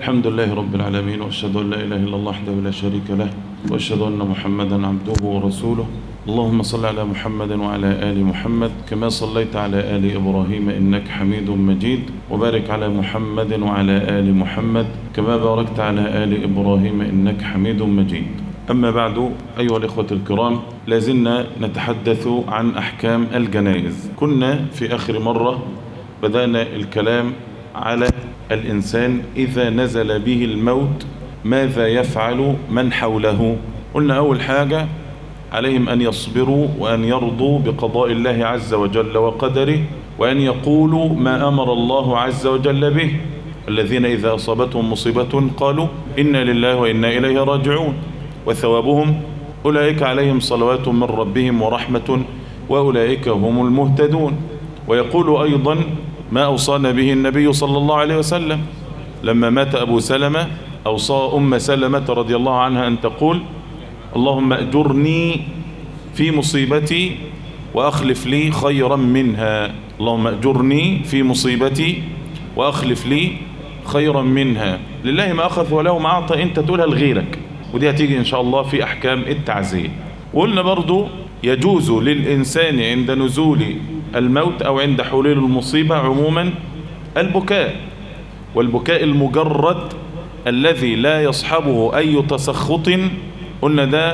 الحمد لله رب العالمين وأشهد أن لا إله إلا الله وحده لا شريك له وأشهد أن محمدا عبده ورسوله اللهم صل على محمد وعلى آل محمد كما صليت على آل إبراهيم إنك حميد مجيد وبارك على محمد وعلى آل محمد كما باركت على آل إبراهيم إنك حميد مجيد أما بعد أيها الإخوة الكرام لازلنا نتحدث عن أحكام الجنائز كنا في آخر مرة بدأنا الكلام على الإنسان إذا نزل به الموت ماذا يفعل من حوله قلنا أول حاجة عليهم أن يصبروا وأن يرضوا بقضاء الله عز وجل وقدره وأن يقولوا ما أمر الله عز وجل به الذين إذا أصابتهم مصيبة قالوا إنا لله وإنا إليه راجعون وثوابهم أولئك عليهم صلوات من ربهم ورحمة وأولئك هم المهتدون ويقول أيضا ما أوصانا به النبي صلى الله عليه وسلم لما مات أبو سلمة أوصى أم سلمة رضي الله عنها أن تقول اللهم أجرني في مصيبتي وأخلف لي خيرا منها اللهم أجرني في مصيبتي وأخلف لي خيرا منها لله ما أخذ وله ما أعطى أنت تقولها لغيرك ودي هتيجي إن شاء الله في أحكام التعزية وقلنا برضو يجوز للإنسان عند نزول الموت أو عند حلول المصيبة عموما البكاء والبكاء المجرد الذي لا يصحبه أي تسخط قلنا ده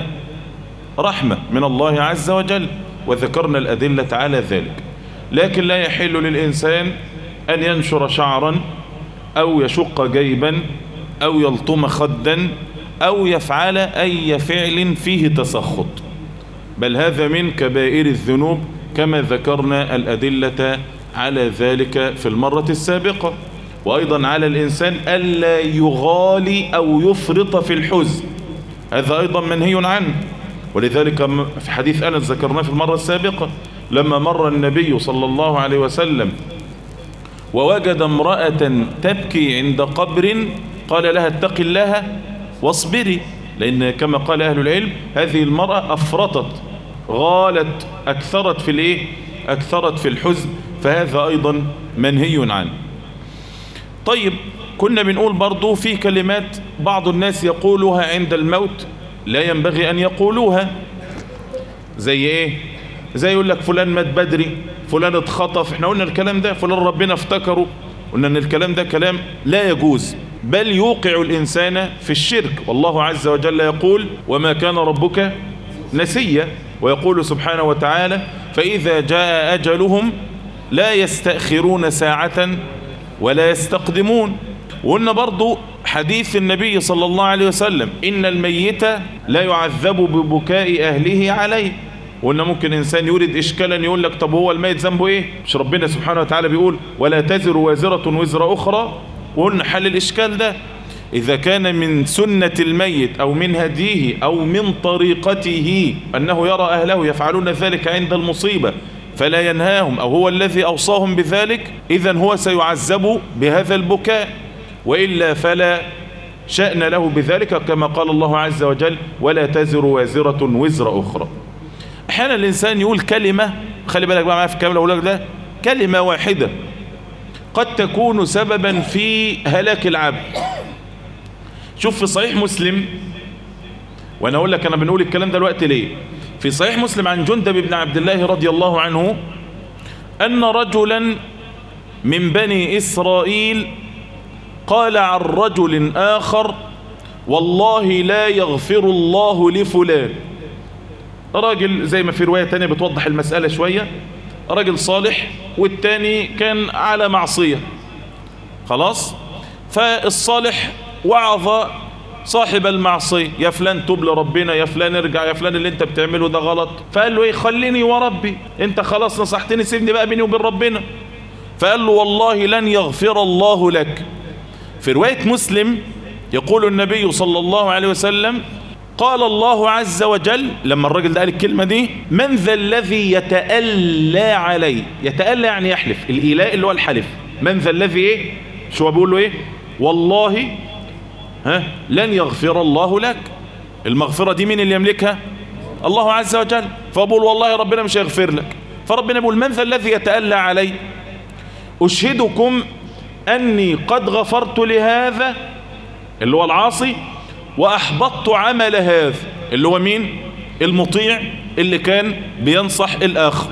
رحمة من الله عز وجل وذكرنا الأدلة على ذلك لكن لا يحل للإنسان أن ينشر شعرا أو يشق جيبا أو يلطم خدا أو يفعل أي فعل فيه تسخط بل هذا من كبائر الذنوب كما ذكرنا الأدلة على ذلك في المرة السابقة وأيضا على الإنسان ألا يغالي أو يفرط في الحزن هذا أيضا منهي عنه ولذلك في حديث أنس ذكرناه في المرة السابقة لما مر النبي صلى الله عليه وسلم ووجد امرأة تبكي عند قبر قال لها اتق الله واصبري لأن كما قال أهل العلم هذه المرأة أفرطت غالت أكثرت في الإيه أكثرت في الحزن فهذا أيضا منهي عنه طيب كنا بنقول برضو في كلمات بعض الناس يقولها عند الموت لا ينبغي أن يقولوها زي إيه زي يقول لك فلان مات بدري فلان اتخطف احنا قلنا الكلام ده فلان ربنا افتكره قلنا ان الكلام ده كلام لا يجوز بل يوقع الإنسان في الشرك والله عز وجل يقول وما كان ربك نسيا ويقول سبحانه وتعالى فإذا جاء أجلهم لا يستأخرون ساعة ولا يستقدمون وقلنا برضو حديث النبي صلى الله عليه وسلم إن الميت لا يعذب ببكاء أهله عليه وقلنا ممكن إنسان يريد إشكالا يقول لك طب هو الميت ذنبه إيه مش ربنا سبحانه وتعالى بيقول ولا تزر وازرة وزر أخرى وقلنا حل الإشكال ده إذا كان من سنة الميت أو من هديه أو من طريقته أنه يرى أهله يفعلون ذلك عند المصيبة فلا ينهاهم أو هو الذي أوصاهم بذلك إذا هو سيعذب بهذا البكاء وإلا فلا شأن له بذلك كما قال الله عز وجل ولا تزر وازرة وزر أخرى أحيانا الإنسان يقول كلمة خلي بالك بقى معايا في الكلام الأولى ده كلمة واحدة قد تكون سببا في هلاك العبد شوف في صحيح مسلم وانا اقول لك انا بنقول الكلام ده الوقت ليه في صحيح مسلم عن جندب بن عبد الله رضي الله عنه ان رجلا من بني اسرائيل قال عن رجل اخر والله لا يغفر الله لفلان راجل زي ما في رواية تانية بتوضح المسألة شوية راجل صالح والتاني كان على معصية خلاص فالصالح وعظ صاحب المعصية يا فلان توب لربنا يا فلان ارجع يا فلان اللي انت بتعمله ده غلط فقال له ايه خليني وربي انت خلاص نصحتني سيبني بقى بيني وبين ربنا فقال له والله لن يغفر الله لك في رواية مسلم يقول النبي صلى الله عليه وسلم قال الله عز وجل لما الراجل ده قال الكلمة دي من ذا الذي يتألى علي يتألى يعني يحلف الإيلاء اللي هو الحلف من ذا الذي ايه شو هو بيقول له ايه والله ها لن يغفر الله لك المغفرة دي مين اللي يملكها الله عز وجل فبقول والله ربنا مش هيغفر لك فربنا بيقول من ذا الذي يتألى علي أشهدكم أني قد غفرت لهذا اللي هو العاصي وأحبطت عمل هذا اللي هو مين المطيع اللي كان بينصح الآخر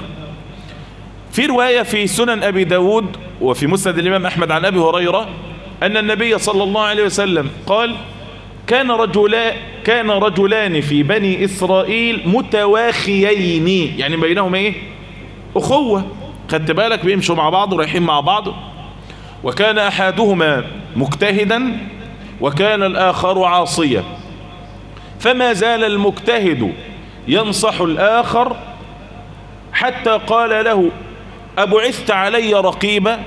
في رواية في سنن أبي داود وفي مسند الإمام أحمد عن أبي هريرة أن النبي صلى الله عليه وسلم قال كان رجلا كان رجلان في بني إسرائيل متواخيين يعني بينهم إيه أخوة خدت بالك بيمشوا مع بعض ورايحين مع بعض وكان أحدهما مجتهدا وكان الآخر عاصيا فما زال المجتهد ينصح الآخر حتى قال له أبعثت علي رقيبا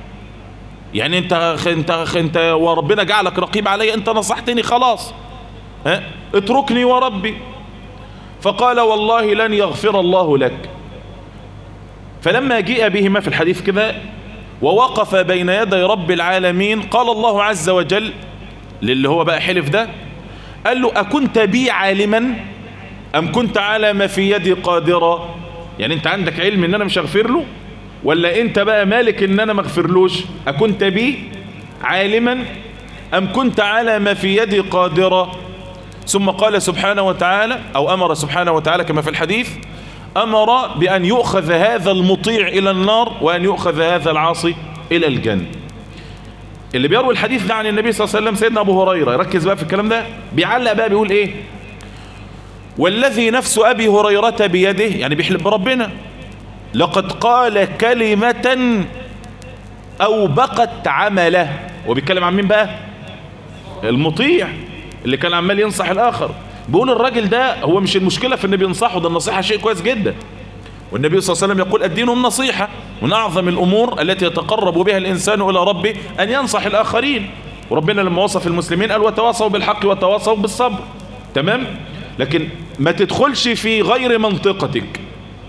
يعني انت انت انت وربنا جعلك رقيب علي انت نصحتني خلاص ها اتركني وربي فقال والله لن يغفر الله لك فلما جيء بهما في الحديث كده ووقف بين يدي رب العالمين قال الله عز وجل للي هو بقى حلف ده قال له أكنت بي عالما أم كنت على ما في يدي قادرا يعني انت عندك علم ان انا مش هغفر له ولا انت بقى مالك ان انا مغفرلوش اكنت بي عالما ام كنت على ما في يدي قادرا ثم قال سبحانه وتعالى او امر سبحانه وتعالى كما في الحديث امر بان يؤخذ هذا المطيع الى النار وان يؤخذ هذا العاصي الى الجنة اللي بيروي الحديث ده عن النبي صلى الله عليه وسلم سيدنا ابو هريرة يركز بقى في الكلام ده بيعلق بقى بيقول ايه والذي نفس ابي هريرة بيده يعني بيحلف بربنا لقد قال كلمة أوبقت عمله وبيتكلم عن مين بقى المطيع اللي كان عمال ينصح الآخر بيقول الراجل ده هو مش المشكلة في انه بينصحه ده النصيحة شيء كويس جدا والنبي صلى الله عليه وسلم يقول الدين النصيحة من أعظم الأمور التي يتقرب بها الإنسان إلى ربه أن ينصح الآخرين وربنا لما وصف المسلمين قال وتواصوا بالحق وتواصوا بالصبر تمام لكن ما تدخلش في غير منطقتك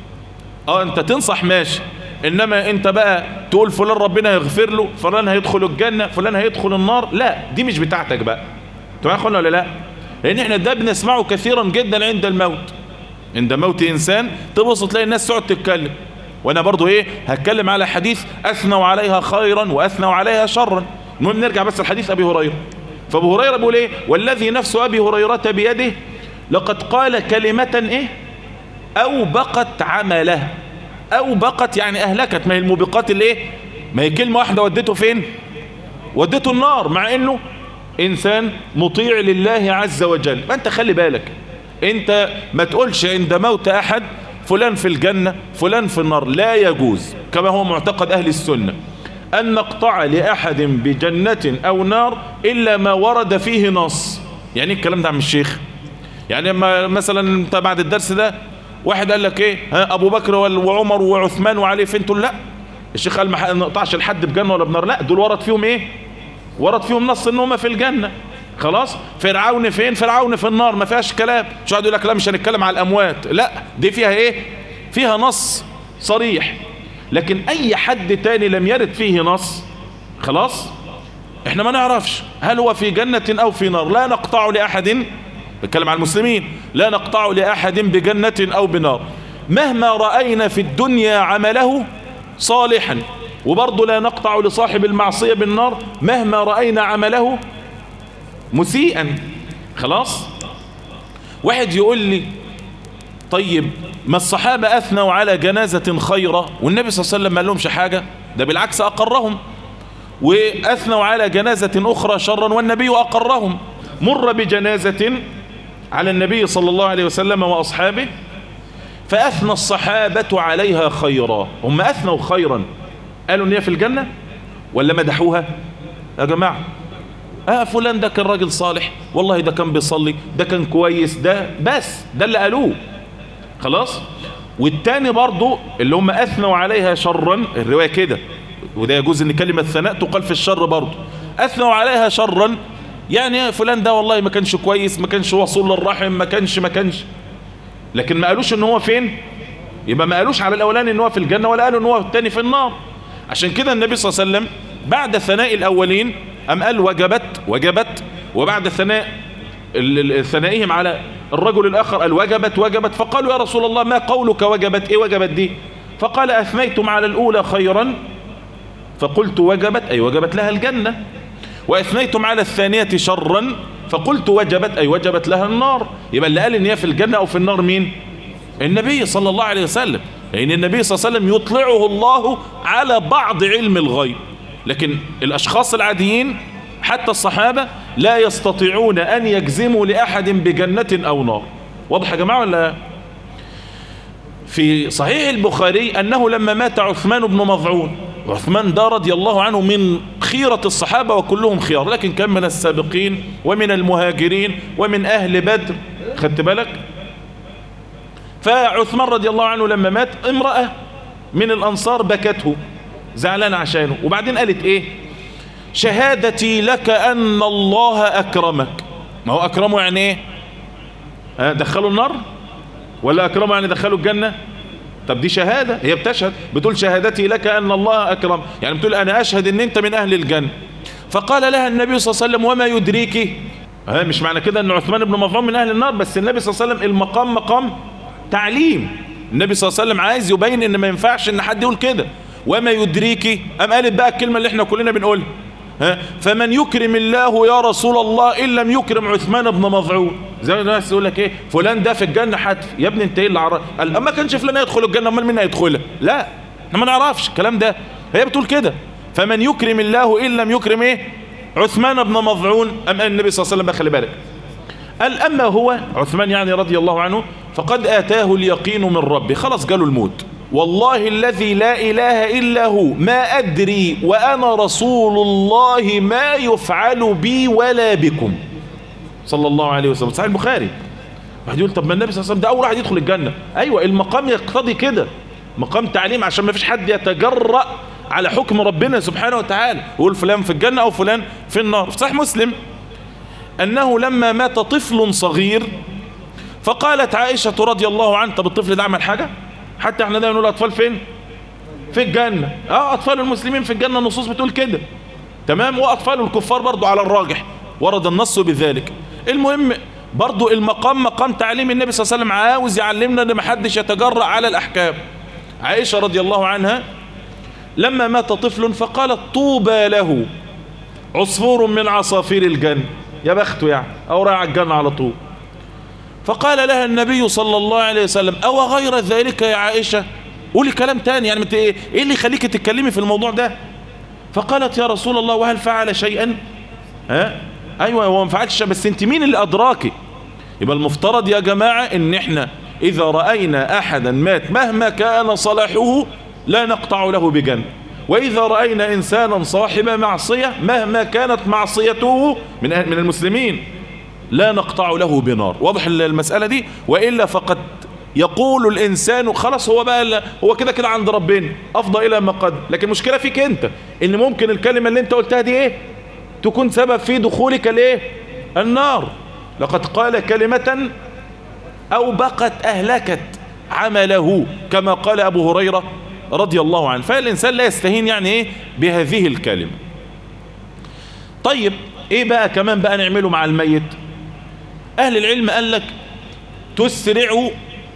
اه انت تنصح ماشي انما انت بقى تقول فلان ربنا يغفر له فلان هيدخل الجنة فلان هيدخل النار لا دي مش بتاعتك بقى تمام اخوانا ولا لا لان احنا ده بنسمعه كثيرا جدا عند الموت عند موت انسان تبص تلاقي الناس تقعد تتكلم وانا برضو ايه هتكلم على حديث اثنوا عليها خيرا واثنوا عليها شرا المهم نرجع بس لحديث ابي هريره فابو هريره بيقول ايه والذي نفس ابي هريره بيده لقد قال كلمه ايه او بقت عمله او بقت يعني اهلكت ما هي الموبقات اللي ايه ما هي كلمة واحدة ودته فين ودته النار مع انه انسان مطيع لله عز وجل ما انت خلي بالك انت ما تقولش عند موت احد فلان في الجنة فلان في النار لا يجوز كما هو معتقد اهل السنة ان نقطع لاحد بجنة او نار الا ما ورد فيه نص يعني الكلام ده عم الشيخ يعني اما مثلا انت بعد الدرس ده واحد قال لك ايه ها ابو بكر وعمر وعثمان وعلي فين تقول لا الشيخ قال ما نقطعش الحد بجنه ولا بنار لا دول ورد فيهم ايه ورد فيهم نص ان هم في الجنه خلاص فرعون فين فرعون في النار ما فيهاش كلام مش قاعد يقول لك لا مش هنتكلم على الاموات لا دي فيها ايه فيها نص صريح لكن اي حد تاني لم يرد فيه نص خلاص احنا ما نعرفش هل هو في جنة او في نار لا نقطع لاحد بتكلم عن المسلمين لا نقطع لأحد بجنة أو بنار مهما رأينا في الدنيا عمله صالحا وبرضه لا نقطع لصاحب المعصية بالنار مهما رأينا عمله مسيئا خلاص واحد يقول لي طيب ما الصحابة أثنوا على جنازة خيرة والنبي صلى الله عليه وسلم ما لهمش حاجة ده بالعكس أقرهم وأثنوا على جنازة أخرى شرا والنبي أقرهم مر بجنازة على النبي صلى الله عليه وسلم وأصحابه فأثنى الصحابة عليها خيرا هم أثنوا خيرا قالوا ان هي في الجنة ولا مدحوها يا جماعة اه فلان ده كان راجل صالح والله ده كان بيصلي ده كان كويس ده بس ده اللي قالوه خلاص والتاني برضو اللي هم أثنوا عليها شرا الرواية كده وده يجوز ان كلمة ثناء تقال في الشر برضو أثنوا عليها شرا يعني فلان ده والله ما كانش كويس ما كانش وصول للرحم ما كانش ما كانش لكن ما قالوش ان هو فين يبقى ما قالوش على الاولاني ان هو في الجنة ولا قالوا ان هو التاني في النار عشان كده النبي صلى الله عليه وسلم بعد ثناء الاولين ام قال وجبت وجبت وبعد ثناء ثنائهم على الرجل الاخر قال وجبت وجبت فقالوا يا رسول الله ما قولك وجبت ايه وجبت دي فقال اثنيتم على الاولى خيرا فقلت وجبت اي وجبت لها الجنة وأثنيتم على الثانية شرا فقلت وجبت أي وجبت لها النار يبقى اللي قال إن هي في الجنة أو في النار مين النبي صلى الله عليه وسلم لأن يعني النبي صلى الله عليه وسلم يطلعه الله على بعض علم الغيب لكن الأشخاص العاديين حتى الصحابة لا يستطيعون أن يجزموا لأحد بجنة أو نار واضح يا جماعة ولا في صحيح البخاري أنه لما مات عثمان بن مضعون عثمان ده رضي الله عنه من خيرة الصحابة وكلهم خيار لكن كان من السابقين ومن المهاجرين ومن أهل بدر خدت بالك فعثمان رضي الله عنه لما مات امرأة من الأنصار بكته زعلان عشانه وبعدين قالت ايه شهادتي لك أن الله أكرمك ما هو أكرمه يعني ايه ها دخلوا النار ولا أكرمه يعني دخلوا الجنة طب دي شهادة هي بتشهد بتقول شهادتي لك أن الله أكرم يعني بتقول أنا أشهد أن أنت من أهل الجنة فقال لها النبي صلى الله عليه وسلم وما يدريك ها مش معنى كده أن عثمان بن مظلوم من أهل النار بس النبي صلى الله عليه وسلم المقام مقام تعليم النبي صلى الله عليه وسلم عايز يبين ان ما ينفعش ان حد يقول كده وما يدريك ام قالت بقى الكلمة اللي احنا كلنا بنقولها ها فمن يكرم الله يا رسول الله ان لم يكرم عثمان بن مظعون زي ما الناس يقول لك ايه فلان ده في الجنه حتف يا ابني انت ايه اللي عرف قال اما كانش فلان يدخل الجنه امال مين هيدخلها لا احنا ما نعرفش الكلام ده هي بتقول كده فمن يكرم الله ان لم يكرم ايه عثمان بن مظعون ام النبي صلى الله عليه وسلم خلي بالك قال اما هو عثمان يعني رضي الله عنه فقد اتاه اليقين من ربه خلاص جاله الموت والله الذي لا إله إلا هو ما أدري وأنا رسول الله ما يفعل بي ولا بكم صلى الله عليه وسلم صحيح البخاري واحد يقول طب ما النبي صلى الله عليه وسلم ده أول واحد يدخل الجنة أيوة المقام يقتضي كده مقام تعليم عشان ما فيش حد يتجرأ على حكم ربنا سبحانه وتعالى يقول فلان في الجنة أو فلان في النار صحيح مسلم أنه لما مات طفل صغير فقالت عائشة رضي الله عنها طب الطفل ده عمل حاجة حتى احنا دايما نقول اطفال فين في الجنة اه اطفال المسلمين في الجنة النصوص بتقول كده تمام واطفال الكفار برضو على الراجح ورد النص بذلك المهم برضو المقام مقام تعليم النبي صلى الله عليه وسلم عاوز يعلمنا ان محدش يتجرأ على الاحكام عائشة رضي الله عنها لما مات طفل فقالت طوبى له عصفور من عصافير الجنة يا بخته يعني او رايح الجنة على طول فقال لها النبي صلى الله عليه وسلم أو غير ذلك يا عائشة قولي كلام تاني يعني ايه ايه اللي يخليك تتكلمي في الموضوع ده فقالت يا رسول الله وهل فعل شيئا ها ايوه هو ما فعلش بس انت مين اللي ادراكي يبقى المفترض يا جماعة ان احنا اذا رأينا احدا مات مهما كان صلاحه لا نقطع له بجنب واذا رأينا انسانا صاحب معصية مهما كانت معصيته من من المسلمين لا نقطع له بنار واضح المسألة دي وإلا فقد يقول الإنسان خلاص هو بقى هو كده كده عند ربنا أفضى إلى ما قد لكن المشكلة فيك أنت إن ممكن الكلمة اللي أنت قلتها دي إيه تكون سبب في دخولك لإيه النار لقد قال كلمة أو بقت أهلكت عمله كما قال أبو هريرة رضي الله عنه فالإنسان لا يستهين يعني إيه بهذه الكلمة طيب إيه بقى كمان بقى نعمله مع الميت أهل العلم قال لك تسرع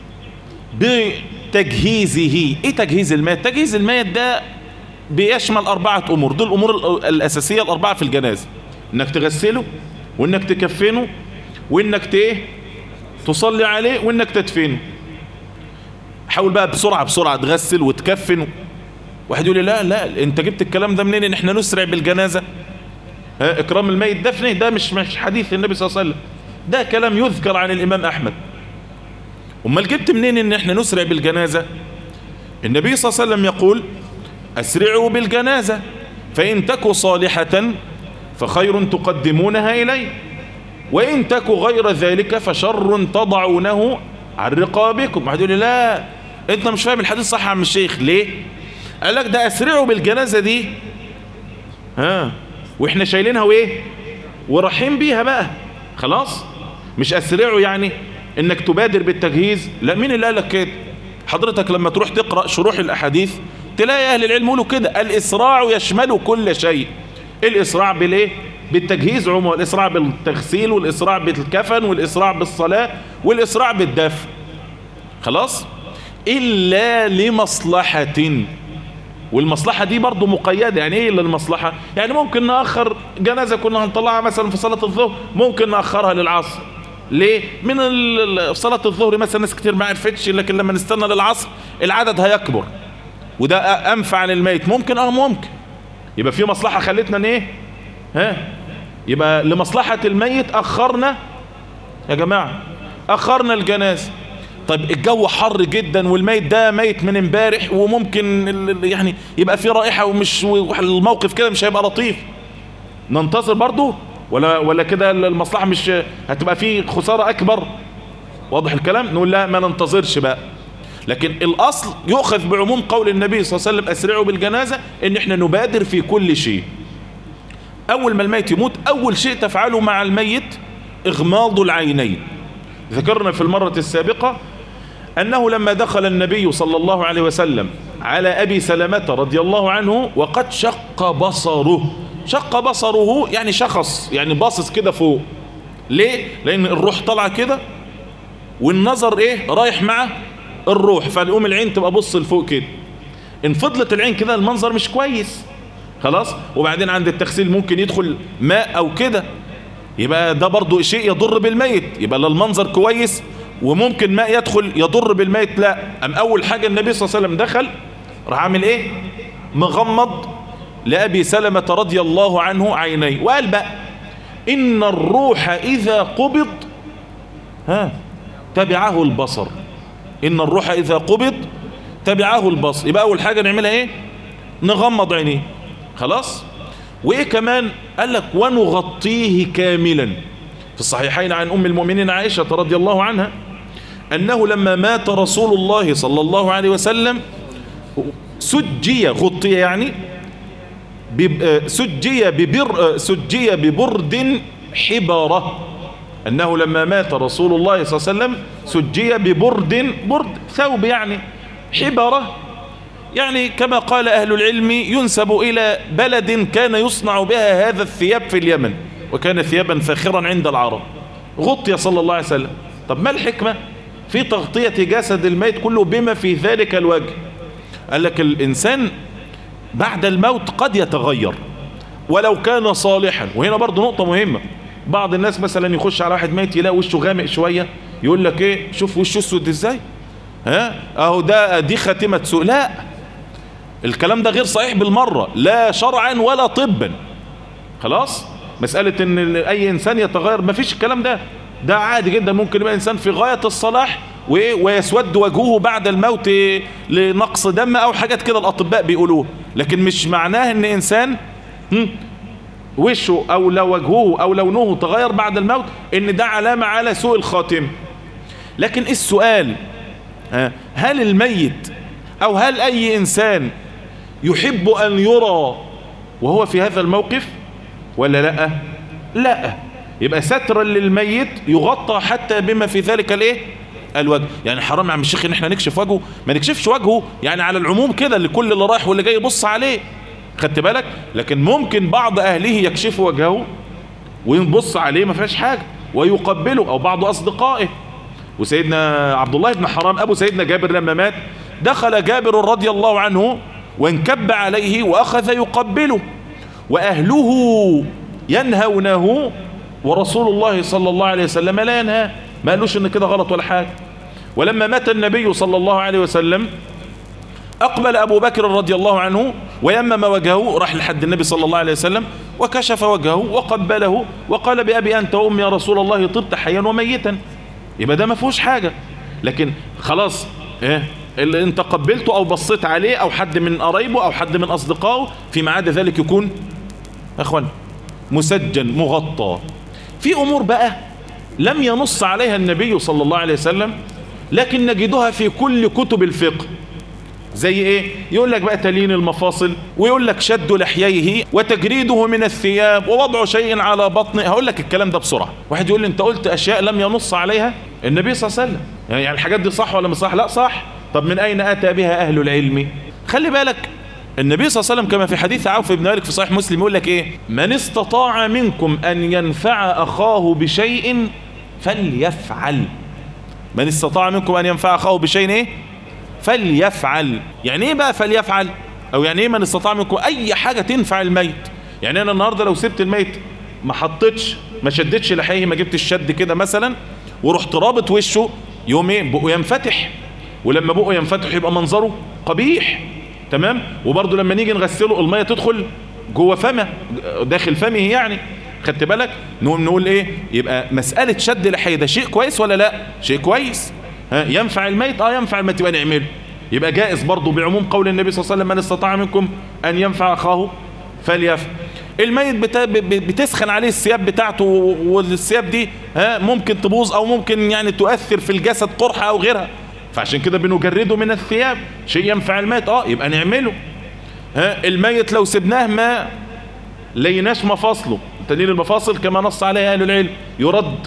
بتجهيزه إيه تجهيز الميت تجهيز الميت ده بيشمل أربعة أمور دول الأمور الأساسية الأربعة في الجنازة إنك تغسله وإنك تكفنه وإنك إيه تصلي عليه وإنك تدفنه حاول بقى بسرعة بسرعة تغسل وتكفن واحد يقول لي لا لا انت جبت الكلام ده منين ان احنا نسرع بالجنازة ها اكرام الميت دفنه ده مش مش حديث النبي صلى الله عليه وسلم ده كلام يذكر عن الإمام أحمد امال جبت منين ان احنا نسرع بالجنازة النبي صلى الله عليه وسلم يقول أسرعوا بالجنازة فإن تكوا صالحة فخير تقدمونها إليه وإن تكوا غير ذلك فشر تضعونه عن رقابكم واحد يقول لي لا انت مش فاهم الحديث صح يا عم الشيخ ليه قال لك ده أسرعوا بالجنازة دي ها واحنا شايلينها وايه ورحيم بيها بقى خلاص مش أسرعوا يعني انك تبادر بالتجهيز لا مين اللي قال لك كده حضرتك لما تروح تقرأ شروح الأحاديث تلاقي أهل العلم يقولوا كده الإسراع يشمل كل شيء الإسراع بالإيه بالتجهيز عموما الإسراع بالتغسيل والإسراع بالكفن والإسراع بالصلاة والإسراع بالدفن خلاص إلا لمصلحة والمصلحة دي برضو مقيدة يعني ايه المصلحة يعني ممكن نأخر جنازة كنا هنطلعها مثلا في صلاة الظهر ممكن نأخرها للعصر ليه من صلاة الظهر مثلا ناس كتير ما عرفتش لكن لما نستنى للعصر العدد هيكبر وده انفع للميت ممكن اه ممكن يبقى في مصلحة خلتنا ايه ها يبقى لمصلحة الميت اخرنا يا جماعة اخرنا الجنازة طيب الجو حر جدا والميت ده ميت من امبارح وممكن يعني يبقى في رائحة ومش الموقف كده مش هيبقى لطيف ننتظر برضو ولا ولا كده المصلحة مش هتبقى فيه خسارة اكبر واضح الكلام نقول لا ما ننتظرش بقى لكن الاصل يؤخذ بعموم قول النبي صلى الله عليه وسلم اسرعوا بالجنازة ان احنا نبادر في كل شيء اول ما الميت يموت اول شيء تفعله مع الميت اغماض العينين ذكرنا في المرة السابقة أنه لما دخل النبي صلى الله عليه وسلم على أبي سلمة رضي الله عنه وقد شق بصره شق بصره يعني شخص يعني باصص كده فوق ليه؟ لأن الروح طالعة كده والنظر إيه؟ رايح مع الروح فنقوم العين تبقى بص لفوق كده إن فضلت العين كده المنظر مش كويس خلاص وبعدين عند التغسيل ممكن يدخل ماء أو كده يبقى ده برضو شيء يضر بالميت يبقى لا المنظر كويس وممكن ماء يدخل يضر بالميت لا أم أول حاجة النبي صلى الله عليه وسلم دخل راح عامل إيه مغمض لأبي سلمة رضي الله عنه عينيه وقال بقى إن الروح إذا قبض ها تبعه البصر إن الروح إذا قبض تبعه البصر يبقى أول حاجة نعملها إيه نغمض عينيه خلاص وإيه كمان قال لك ونغطيه كاملا في الصحيحين عن أم المؤمنين عائشة رضي الله عنها أنه لما مات رسول الله صلى الله عليه وسلم سجي غطي يعني سجي ببر سجي ببرد حبارة أنه لما مات رسول الله صلى الله عليه وسلم سجي ببرد برد ثوب يعني حبارة يعني كما قال أهل العلم ينسب إلى بلد كان يصنع بها هذا الثياب في اليمن وكان ثيابا فاخرا عند العرب غطي صلى الله عليه وسلم طب ما الحكمة في تغطية جسد الميت كله بما في ذلك الوجه قال لك الإنسان بعد الموت قد يتغير ولو كان صالحا وهنا برضو نقطة مهمة بعض الناس مثلا يخش على واحد ميت يلاقي وشه غامق شوية يقول لك ايه شوف وشه اسود ازاي ها اهو ده دي خاتمة سوء لا الكلام ده غير صحيح بالمرة لا شرعا ولا طبا خلاص مسألة ان اي انسان يتغير ما فيش الكلام ده ده عادي جدا ممكن يبقى انسان في غاية الصلاح ويسود وجهه بعد الموت لنقص دم او حاجات كده الاطباء بيقولوه لكن مش معناه ان انسان وشه او لو وجهه او لونه تغير بعد الموت ان ده علامة على سوء الخاتم لكن السؤال هل الميت او هل اي انسان يحب ان يرى وهو في هذا الموقف ولا لا لا يبقى سترا للميت يغطى حتى بما في ذلك الايه الوجه يعني حرام يا عم الشيخ ان احنا نكشف وجهه ما نكشفش وجهه يعني على العموم كده لكل اللي رايح واللي جاي يبص عليه خدت بالك لكن ممكن بعض اهله يكشف وجهه ويبص عليه ما فيهاش حاجه ويقبله او بعض اصدقائه وسيدنا عبد الله بن حرام ابو سيدنا جابر لما مات دخل جابر رضي الله عنه وانكب عليه واخذ يقبله واهله ينهونه ورسول الله صلى الله عليه وسلم لا ينهى ما قالوش ان كده غلط ولا حاجة ولما مات النبي صلى الله عليه وسلم اقبل ابو بكر رضي الله عنه ويمم وجهه راح لحد النبي صلى الله عليه وسلم وكشف وجهه وقبله وقال بأبي أنت وأمي يا رسول الله طبت حيا وميتا يبقى ده ما فيهوش حاجة لكن خلاص ايه اللي انت قبلته او بصيت عليه او حد من قرايبه او حد من اصدقائه فيما عدا ذلك يكون اخوان مسجن مغطى في امور بقى لم ينص عليها النبي صلى الله عليه وسلم لكن نجدها في كل كتب الفقه زي ايه يقول لك بقى تلين المفاصل ويقول لك شد لحييه وتجريده من الثياب ووضع شيء على بطنه هقول لك الكلام ده بسرعة واحد يقول لي انت قلت اشياء لم ينص عليها النبي صلى الله عليه وسلم يعني الحاجات دي صح ولا مش صح لا صح طب من اين اتى بها اهل العلم خلي بالك النبي صلى الله عليه وسلم كما في حديث عوف بن مالك في صحيح مسلم يقول لك ايه من استطاع منكم ان ينفع اخاه بشيء فليفعل من استطاع منكم ان ينفع اخاه بشيء ايه فليفعل يعني ايه بقى فليفعل او يعني ايه من استطاع منكم اي حاجة تنفع الميت يعني انا النهاردة لو سبت الميت ما حطيتش ما شدتش لحيه ما جبتش الشد كده مثلا ورحت رابط وشه يوم ايه بقه ينفتح ولما بقه ينفتح يبقى منظره قبيح تمام وبرضه لما نيجي نغسله المية تدخل جوه فمه داخل فمه يعني خدت بالك نقوم نقول ايه يبقى مسألة شد لحية ده شيء كويس ولا لا شيء كويس ها ينفع الميت اه ينفع الميت يبقى نعمله يبقى جائز برضه بعموم قول النبي صلى الله عليه وسلم من استطاع منكم ان ينفع اخاه فليفعل الميت بتا... بتسخن عليه الثياب بتاعته والثياب دي ها ممكن تبوظ او ممكن يعني تؤثر في الجسد قرحة او غيرها فعشان كده بنجرده من الثياب شيء ينفع الميت اه يبقى نعمله ها الميت لو سبناه ما ليناش مفاصله تنين المفاصل كما نص عليها اهل العلم يرد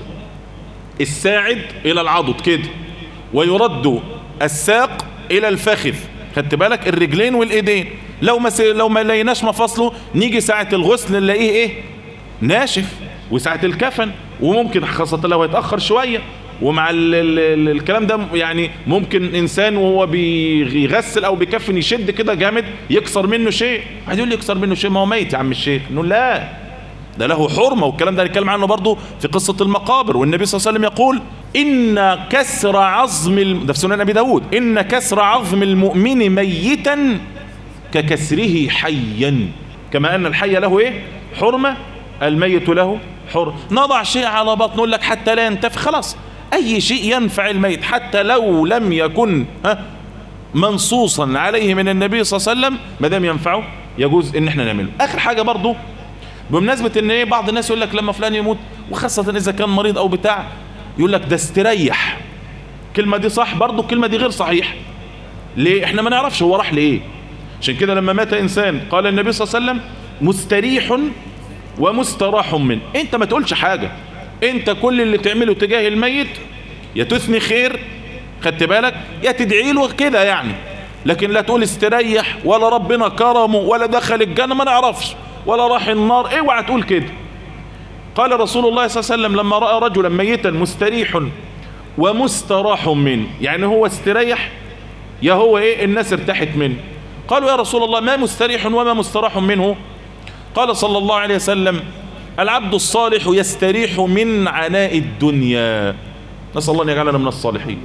الساعد الى العضد كده ويرد الساق الى الفخذ خدت بالك الرجلين والايدين لو ما س... لو ما لقيناش مفاصله نيجي ساعة الغسل نلاقيه ايه ناشف وساعة الكفن وممكن خاصة لو هيتأخر شوية ومع ال ال ال الكلام ده يعني ممكن انسان وهو بيغسل او بيكفن يشد كده جامد يكسر منه شيء واحد يقول لي يكسر منه شيء ما هو ميت يا عم الشيخ نقول لا ده له حرمة والكلام ده هنتكلم عنه برضه في قصة المقابر والنبي صلى الله عليه وسلم يقول إن كسر عظم الم... ده في سنن أبي داود إن كسر عظم المؤمن ميتا ككسره حيا كما أن الحي له إيه حرمة الميت له حر نضع شيء على بطنه يقول لك حتى لا ينتفي خلاص أي شيء ينفع الميت حتى لو لم يكن ها منصوصا عليه من النبي صلى الله عليه وسلم ما دام ينفعه يجوز ان احنا نعمله اخر حاجة برضو بمناسبة ان ايه بعض الناس يقول لك لما فلان يموت وخاصة اذا كان مريض او بتاع يقول لك ده استريح الكلمة دي صح برضو الكلمة دي غير صحيح ليه احنا ما نعرفش هو راح لايه عشان كده لما مات انسان قال النبي صلى الله عليه وسلم مستريح ومستراح منه انت ما تقولش حاجة انت كل اللي تعمله تجاه الميت يا تثني خير خدت بالك يا تدعي له كده يعني لكن لا تقول استريح ولا ربنا كرمه ولا دخل الجنة ما نعرفش ولا راح النار اوعى تقول كده قال رسول الله صلى الله عليه وسلم لما رأى رجلا ميتا مستريح ومستراح منه يعني هو استريح يا هو ايه الناس ارتاحت منه قالوا يا رسول الله ما مستريح وما مستراح منه قال صلى الله عليه وسلم العبد الصالح يستريح من عناء الدنيا نسأل الله أن يجعلنا من الصالحين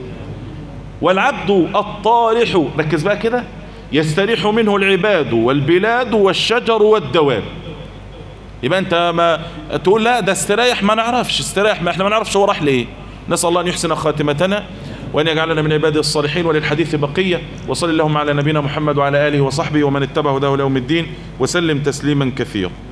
والعبد الطالح ركز بقى كده يستريح منه العباد والبلاد والشجر والدواب يبقى انت ما تقول لا ده استريح ما نعرفش استريح ما احنا ما نعرفش هو راح ليه نسأل الله أن يحسن خاتمتنا وأن يجعلنا من عباده الصالحين وللحديث بقية وصل اللهم على نبينا محمد وعلى آله وصحبه ومن اتبعه هداه ليوم الدين وسلم تسليما كثيرا